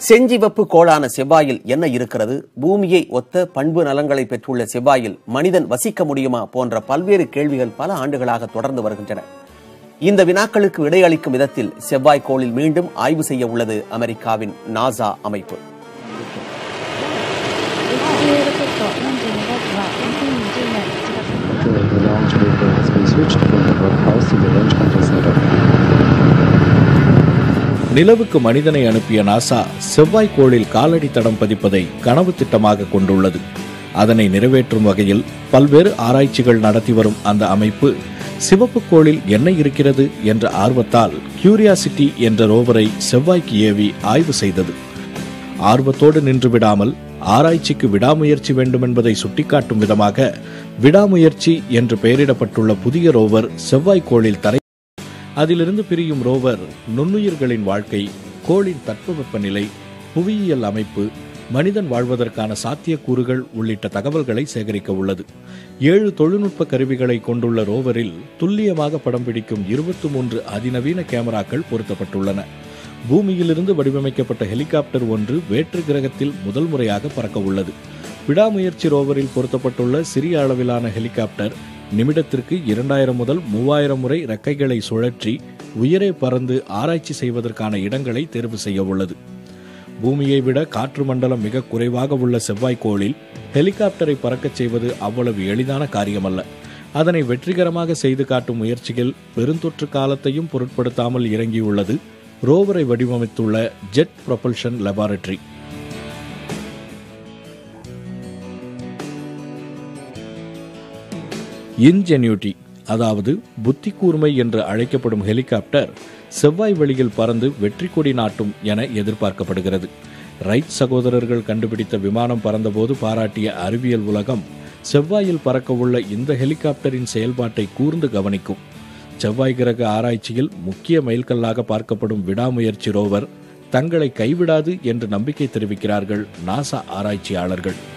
செஞ்சிவப்பு கோளான செவ்வாயில் என்ன இருக்கிறது பூமியை ஒத்த பண்பு நலன்களை பெற்றுள்ள செவ்வாயில் மனிதன் வசிக்க முடியுமா போன்ற பல்வேறு கேள்விகள் பல ஆண்டுகளாக தொடர்ந்து வருகின்றன இந்த வினாக்களுக்கு விடையளிக்கும் விதத்தில் செவ்வாய் கோளில் மீண்டும் ஆய்வு செய்ய உள்ளது அமெரிக்காவின் நாசா அமைப்பு 地球のこと42学は2020年1月 The, the launch vehicle has been switched from the workhouse to the launch control center. நிலவுக்கு மனிதனை அனுப்பிய நாசா செவ்வாய் கோளில் காலடி தடம் பதிப்பதை கனவு திட்டமாக கொண்டுள்ளது அதனை நிறைவேற்றும் வகையில் பல்வேறு ஆராய்ச்சிகள் நடத்தி வரும் அந்த அமைப்பு சிவப்பு கோளில் என்ன இருக்கிறது என்ற ஆர்வத்தால் கியூரியாசிட்டி என்ற ரோவரை செவ்வாய்க்கு ஏவி ஆய்வு செய்தது ஆர்வத்தோடு நின்று விடாமல் ஆராய்ச்சிக்கு விடாமுயற்சி வேண்டும் என்பதை சுட்டிக்காட்டும் விதமாக விடாமுயற்சி என்று பெயரிடப்பட்டுள்ள புதிய ரோவர் செவ்வாய் கோளில் தரை அதிலிருந்து பிரியும் ரோவர் நுண்ணுயிர்களின் வாழ்க்கை கோளின் தட்பவெப்பநிலை புவியியல் அமைப்பு மனிதன் வாழ்வதற்கான சாத்தியக்கூறுகள் உள்ளிட்ட தகவல்களை சேகரிக்க உள்ளது ஏழு தொழில்நுட்ப கருவிகளை கொண்டுள்ள ரோவரில் துல்லியமாக படம் பிடிக்கும் இருபத்தி மூன்று அதிநவீன கேமராக்கள் பொருத்தப்பட்டுள்ளன பூமியிலிருந்து வடிவமைக்கப்பட்ட ஹெலிகாப்டர் ஒன்று வேற்று கிரகத்தில் முதல் முறையாக பறக்க உள்ளது விடாமுயற்சி ரோவரில் பொருத்தப்பட்டுள்ள சிறிய அளவிலான ஹெலிகாப்டர் நிமிடத்திற்கு இரண்டாயிரம் முதல் மூவாயிரம் முறை ரெக்கைகளை சுழற்றி உயரே பறந்து ஆராய்ச்சி செய்வதற்கான இடங்களை தேர்வு செய்ய உள்ளது பூமியை விட காற்று மண்டலம் மிக குறைவாக உள்ள செவ்வாய்க்கோளில் ஹெலிகாப்டரை பறக்கச் செய்வது அவ்வளவு எளிதான காரியமல்ல அதனை வெற்றிகரமாக செய்து காட்டும் முயற்சியில் பெருந்தொற்று காலத்தையும் பொருட்படுத்தாமல் இறங்கியுள்ளது ரோவரை வடிவமைத்துள்ள ஜெட் ப்ரொபல்ஷன் லெபார்டரி இன்ஜென்யூட்டி அதாவது புத்தி கூர்மை என்று அழைக்கப்படும் ஹெலிகாப்டர் செவ்வாய் வெளியில் பறந்து வெற்றி கொடி நாட்டும் என எதிர்பார்க்கப்படுகிறது ரைட் சகோதரர்கள் கண்டுபிடித்த விமானம் பறந்தபோது பாராட்டிய அறிவியல் உலகம் செவ்வாயில் பறக்கவுள்ள இந்த ஹெலிகாப்டரின் செயல்பாட்டை கூர்ந்து கவனிக்கும் செவ்வாய் கிரக ஆராய்ச்சியில் முக்கிய மைல்கல்லாக பார்க்கப்படும் விடாமுயற்சி ரோவர் தங்களை கைவிடாது என்று நம்பிக்கை தெரிவிக்கிறார்கள் நாசா ஆராய்ச்சியாளர்கள்